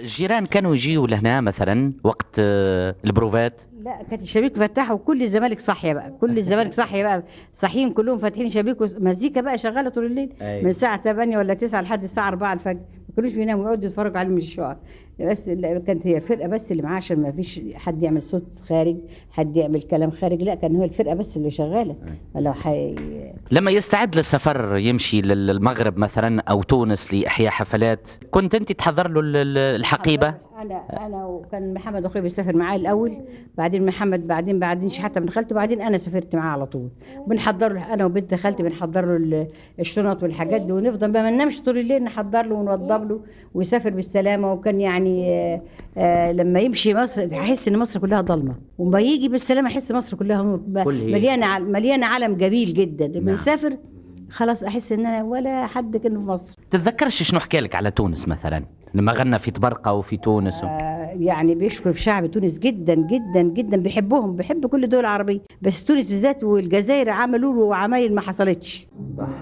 الجيران كانوا يجيوا لهنا مثلا وقت آه، البروفات لا كانت الشبابيك مفتحه وكل الزمالك صاحيه بقى كل الزمالك صاحيه بقى صاحيين كلهم فاتحين شبابيك ومزيكا بقى شغاله طول الليل أيوة. من الساعه 8 ولا 9 لحد الساعه 4 الفجر ما كانوش بيناموا يقعدوا يتفرجوا عليهم من الشقق بس لا، كانت هي الفرقه بس اللي معاها عشان ما فيش حد يعمل صوت خارج حد يعمل كلام خارج لا كان هو الفرقه بس اللي شغاله لو حي... لما يستعد للسفر يمشي للمغرب مثلا او تونس لاحياء حفلات كنت انت تحضر له ال- ال- الحقيبه انا انا وكان محمد اخوي بيسافر معايا الاول بعدين محمد بعدين بعدين شحاته من خالته بعدين انا سافرت معاه على طول بنحضر له انا وبنت خالتي بنحضر له ال- الشنط والحاجات دي ونفضل بقى ما ننامش طول الليل نحضر له ونوضب له ويسافر بالسلامه وكان يعني آه آه لما يمشي مصر احس ان مصر كلها ضلمه وما يجي بالسلامه احس مصر كلها نور ب- كل إيه؟ مليانه ع- مليانه علم جميل جدا نعم. بنسافر خلاص احس ان انا ولا حد كان في مصر تتذكرش شنو حكى لك على تونس مثلا لما غنى في تبرقه وفي تونس و... آه، يعني بيشكر في شعب تونس جدا جدا جدا بيحبهم بيحب كل الدول العربيه بس تونس بالذات والجزائر عملوا له عمايل ما حصلتش